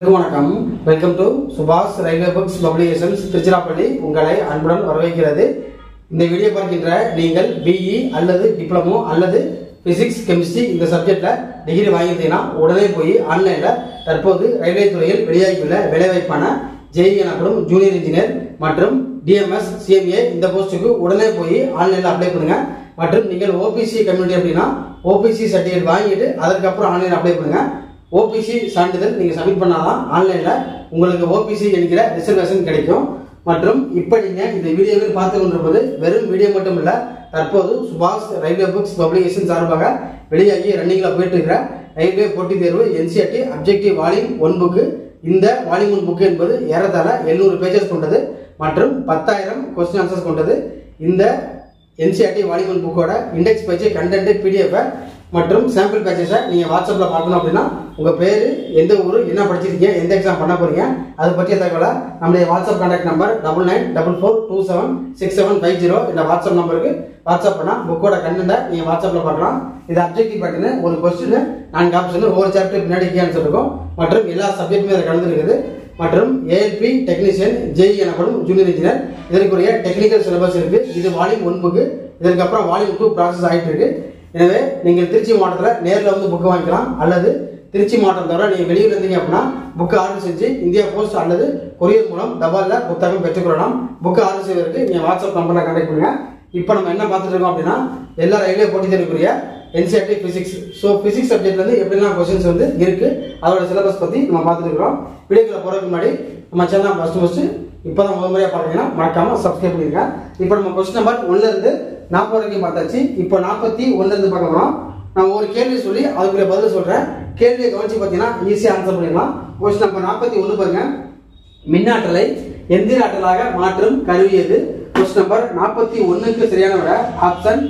வணக்கம் welcome to சுபாஷ் railway books publications Tiruchirappalli உங்களை அன்புடன் வரவேற்கிறது இந்த வீடியோ பார்க்கின்ற நீங்கள் பிஇ அல்லது டிப்ளமோ அல்லது பிசிக்ஸ் கெமிஸ்ட்ரி இந்த சப்ஜெக்ட்ல டிகிரி வாங்கியிருந்தீங்கன்னா உடனே போய் ஆன்லைன்ல தற்போது ரயில்வே துறையில் வெளியாகியுள்ள வேலைவாய்ப்பான ஜேஇ எனப்படும் ஜூனியர் இன்ஜினியர் மற்றும் டிஎம்எஸ் சிஎம்ஏ இந்த போஸ்ட்டுக்கு உடனே போய் ஆன்லைன்ல அப்ளை பண்ணுங்க மற்றும் நீங்கள் ஓபிசி கம்யூனிட்டி அப்படின்னா ஓபிசி சர்டிஃபிகேட் வாங்கிட்டு அதுக்கப்புறம் ஆன்லைன் அப்ளை பண்ணுங்க ஓபிசி சான்றிதழ் நீங்க சப்மிட் பண்ணாதான் ஆன்லைன்ல உங்களுக்கு ஓபிசி என்கிற ரிசர்வேஷன் கிடைக்கும் மற்றும் இப்ப நீங்க இந்த வீடியோவில் பார்த்து கொண்டிருப்பது வெறும் வீடியோ மட்டும் இல்ல தற்போது சுபாஷ் ரயில்வே புக்ஸ் பப்ளிகேஷன் சார்பாக வெளியாகி ரன்னிங்ல போயிட்டு இருக்கிற ரயில்வே போட்டித் தேர்வு NCERT objective volume one book இந்த வால்யூம் ஒன் புக் என்பது ஏறத்தாழ எழுநூறு பேஜஸ் கொண்டது மற்றும் பத்தாயிரம் கொஸ்டின் ஆன்சர்ஸ் கொண்டது இந்த என்சிஆர்டி வாலிபன் புக்கோட இண்டெக்ஸ் பேஜ் கண்டென்ட் பிடிஎஃப் மற்றும் சாம்பிள் பேஜஸை நீங்கள் வாட்ஸ்அப்பில் பார்க்கணும் அப்படின்னா உங்கள் பேர் எந்த ஊர் என்ன படிச்சிருக்கீங்க எந்த எக்ஸாம் பண்ண போறீங்க அது பற்றிய தகவலை நம்முடைய WhatsApp contact number double nine double four two seven six seven five zero இந்த வாட்ஸ்அப் நம்பருக்கு வாட்ஸ்அப் பண்ணால் புக்கோட கண்டென்ட்டை நீங்கள் வாட்ஸ்அப்பில் பார்க்கலாம் இது அப்ஜெக்டிவ் பேட்டர்னு ஒரு கொஸ்டின் நான்கு ஆப்ஷன் ஒவ்வொரு சாப்டர் பின்னாடி ஆன்சர் இருக்கும் மற்றும் எல்லா சப்ஜெக்ட்டுமே அதில் கலந்துருக்குது மற்றும் ஏஎல்பி டெக்னீஷியன் ஜேஇ எனப்படும் ஜூனியர் இன்ஜினியர் இதற்குரிய டெக்னிக்கல் சிலபஸ் இருக்கு இது வால்யூம் ஒன் புக்கு இதற்கப்புறம் வால்யூம் டூ ப்ராசஸ் ஆயிட்டு இருக்கு எனவே நீங்கள் திருச்சி மாவட்டத்தில் நேரில் வந்து புக்கு வாங்கிக்கலாம் அல்லது திருச்சி மாவட்டம் தவிர நீங்கள் வெளியூர் இருந்தீங்க அப்படின்னா புக்கு ஆர்டர் செஞ்சு இந்தியா போஸ்ட் அல்லது கொரியர் மூலம் தபாலில் புத்தகம் பெற்றுக்கொள்ளலாம் புக்கு ஆர்டர் செய்வதற்கு நீங்கள் வாட்ஸ்அப் நம்பரில் கான்டாக்ட் பண்ணுங்க இப்போ நம்ம என்ன பார்த்துட்டு இருக்கோம் அப்படின்னா எல்லா ரயில்வே போட்டித் தேர்வுக்குரிய என்சிஆர்டி பிசிக்ஸ் ஸோ பிசிக்ஸ் சப்ஜெக்ட்ல இருந்து எப்படிலாம் கொஸ்டின்ஸ் வந்து இருக்கு அதோட சிலபஸ் பத்தி நம்ம பார்த்துட்டு இருக்கிறோம் வீடியோக்குள்ள போறதுக்கு முன்னாடி நம்ம சேனல் ஃபர்ஸ்ட் ஃபர்ஸ்ட் இப்போதான் முதல் முறையா பாத்தீங்கன்னா மறக்காம சப்ஸ்கிரைப் பண்ணிருங்க இப்போ நம்ம கொஸ்டின் நம்பர் ஒன்ல இருந்து நாற்பது வரைக்கும் பார்த்தாச்சு இப்போ நாற்பத்தி ஒன்ல இருந்து பார்க்க போறோம் நான் ஒரு கேள்வி சொல்லி அதுக்குரிய பதில் சொல்றேன் கேள்வியை கவனிச்சு பார்த்தீங்கன்னா ஈஸியாக ஆன்சர் பண்ணிடலாம் கொஸ்டின் நம்பர் நாற்பத்தி ஒன்று பாருங்க மின்னாற்றலை எந்திர ஆற்றலாக மாற்றும் கருவி எது கொஸ்டின் நம்பர் நாற்பத்தி ஒன்னுக்கு சரியான விட ஆப்ஷன்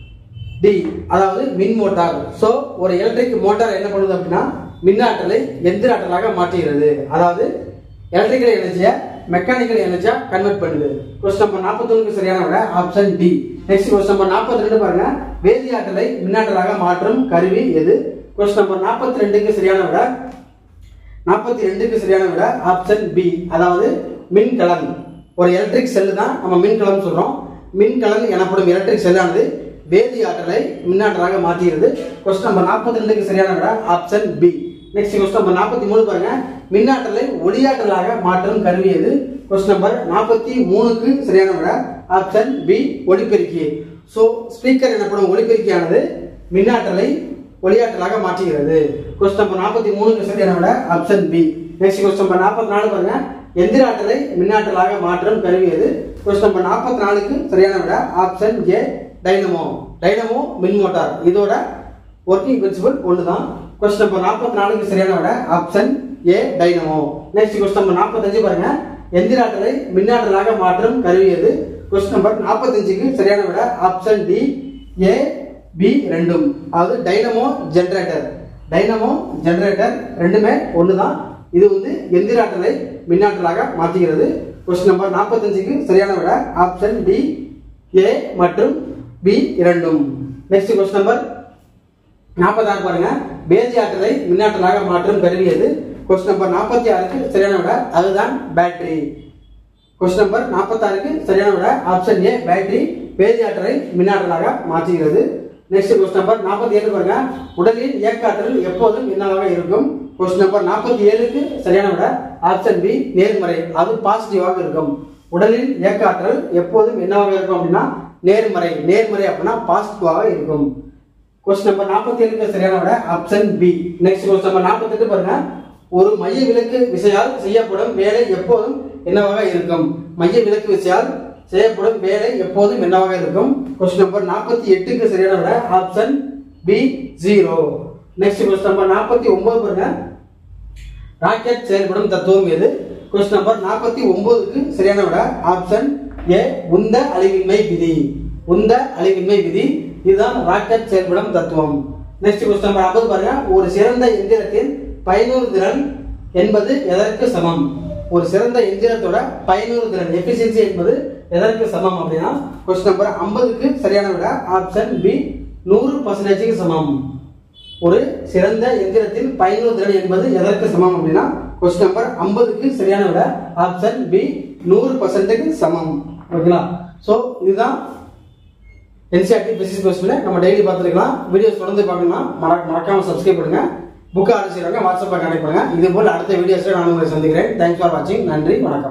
டி அதாவது மின் மோட்டார் சோ ஒரு எலக்ட்ரிக் மோட்டார் என்ன பண்ணுது அப்படின்னா மின்னாற்றலை எந்திர ஆற்றலாக மாற்றுகிறது அதாவது எலக்ட்ரிக்கல் எனர்ஜியை மெக்கானிக்கல் எனர்ஜியா கன்வெர்ட் பண்ணுது கொஸ்டின் நம்பர் நாற்பத்தொன்னுக்கு சரியான விட option D next question number நாற்பத்தி ரெண்டு பாருங்க வேதி ஆற்றலை மின்னாற்றலாக மாற்றும் கருவி எது கொஸ்டின் நம்பர் நாற்பத்தி ரெண்டுக்கு சரியான விட நாற்பத்தி ரெண்டுக்கு சரியான விட ஆப்ஷன் பி அதாவது மின்கலன் ஒரு எலக்ட்ரிக் செல்லு தான் நம்ம மின்கலம் சொல்றோம் மின்கலன் எனப்படும் எலக்ட்ரிக் செல்லானது வேதி ஆற்றலை மின்னாற்றலாக மாற்றுகிறது கொஸ்டின் நம்பர் நாற்பத்தி ரெண்டுக்கு சரியான விட option B next question number நாற்பத்தி மூணு பாருங்க மின்னாற்றலை ஒளியாற்றலாக மாற்றும் கருவி எது கொஸ்டின் நம்பர் நாற்பத்தி மூணுக்கு சரியான விட ஆப்ஷன் பி ஒளிபெருக்கி ஸோ ஸ்பீக்கர் எனப்படும் ஒளிபெருக்கியானது மின்னாற்றலை ஒளியாற்றலாக மாற்றுகிறது கொஸ்டின் நம்பர் நாற்பத்தி மூணுக்கு சரியான விட option B next question number நாற்பத்தி நாலு பாருங்க எந்திர ஆற்றலை மின்னாற்றலாக மாற்றும் கருவி எது கொஸ்டின் நம்பர் நாற்பத்தி நாலுக்கு சரியான விட ஆப்ஷன் ஏ டைனமோ டைனமோ மின் மோட்டார் இதோட ஒர்க்கிங் பிரின்சிபல் ஒன்று தான் கொஸ்டின் நம்பர் நாற்பத்தி நாலுக்கு சரியான விட option A dynamo next question number நாற்பத்தஞ்சு பாருங்க எந்திர ஆற்றலை மின்னாற்றலாக மாற்றும் கருவி எது கொஸ்டின் நம்பர் நாற்பத்தஞ்சுக்கு சரியான விட ஆப்ஷன் டி ஏ பி ரெண்டும் அதாவது டைனமோ ஜெனரேட்டர் டைனமோ ஜெனரேட்டர் ரெண்டுமே ஒன்று தான் இது வந்து எந்திர ஆற்றலை மின்னாற்றலாக மாற்றுகிறது கொஸ்டின் நம்பர் நாற்பத்தஞ்சுக்கு சரியான விட ஆப்ஷன் டி ஏ மற்றும் பி இரண்டும் நெக்ஸ்ட் கொஸ்டின் நம்பர் நாற்பத்தாறு பாருங்க பேஜி ஆற்றலை மின்னாற்றலாக மாற்றும் கருவி எது கொஸ்டின் நம்பர் நாற்பத்தி ஆறுக்கு சரியான விட அதுதான் பேட்டரி கொஸ்டின் நம்பர் நாற்பத்தாறுக்கு சரியான விட ஆப்ஷன் ஏ பேட்டரி பேஜி ஆற்றலை மின்னாற்றலாக மாற்றுகிறது நெக்ஸ்ட் கொஸ்டின் நம்பர் நாற்பத்தி ஏழு பாருங்க உடலின் இயக்க ஆற்றல் எப்போதும் என்னவாக இருக்கும் கொஸ்டின் நம்பர் நாற்பத்தி ஏழுக்கு சரியான விட ஆப்ஷன் பி நேர்மறை அது பாசிட்டிவாக இருக்கும் உடலின் இயக்க ஆற்றல் எப்போதும் என்னவாக இருக்கும் அப்படின்னா நேர்மறை நேர்மறை அப்படின்னா பாசிட்டிவாக இருக்கும் கொஸ்டின் நம்பர் நாற்பத்தி ஏழுக்கு சரியான விட option B next question number நாற்பத்தெட்டு பாருங்க ஒரு மைய விலக்கு விசையால் செய்யப்படும் வேலை எப்போதும் என்னவாக இருக்கும் மைய விலக்கு விசையால் செய்யப்படும் வேலை எப்போதும் என்னவாக இருக்கும் கொஸ்டின் நம்பர் நாற்பத்தி எட்டுக்கு சரியான விட option B zero next question number நாற்பத்தி ஒன்பது பாருங்க ராக்கெட் செயல்படும் தத்துவம் எது கொஸ்டின் நம்பர் நாற்பத்தி ஒன்பதுக்கு சரியான விட ஆப்ஷன் ஏ உந்த அழிவின்மை விதி உந்த அழிவின்மை விதி இதுதான் ராக்கெட் செயல்படும் தத்துவம் நெக்ஸ்ட் கொஸ்டின் நம்பர் ஐம்பது பாருங்க ஒரு சிறந்த எந்திரத்தின் பயனுறு திறன் என்பது எதற்கு சமம் ஒரு சிறந்த எந்திரத்தோட பயனுறு திறன் எஃபிசியன்சி என்பது எதற்கு சமம் அப்படின்னா கொஸ்டின் நம்பர் ஐம்பதுக்கு சரியான விட ஆப்ஷன் பி நூறு பர்சன்டேஜுக்கு சமம் ஒரு சிறந்த எந்திரத்தின் பயனுள்ள திறன் என்பது எதற்கு சமம் அப்படின்னா கொஸ்டின் நம்பர் ஐம்பதுக்கு சரியான விட ஆப்ஷன் பி நூறு பர்சன்ட்டுக்கு சமம் ஓகேங்களா ஸோ இதுதான் என்சிஆர்டி பிசிக்ஸ் கொஸ்டின் நம்ம டெய்லி பார்த்துருக்கலாம் வீடியோஸ் தொடர்ந்து பார்க்கணும்னா மறக்க மறக்காம சப்ஸ்கிரைப் பண்ணுங்க புக்கை ஆர்டர் செய்வாங்க வாட்ஸ்அப்பில் கனெக்ட் பண்ணுங்க இது போல் அடுத்த வீடியோஸில் நான் உங்களை சந்திக்கிறேன் தேங்க்ஸ் ஃபார் வாட்சிங் நன்றி வணக்கம்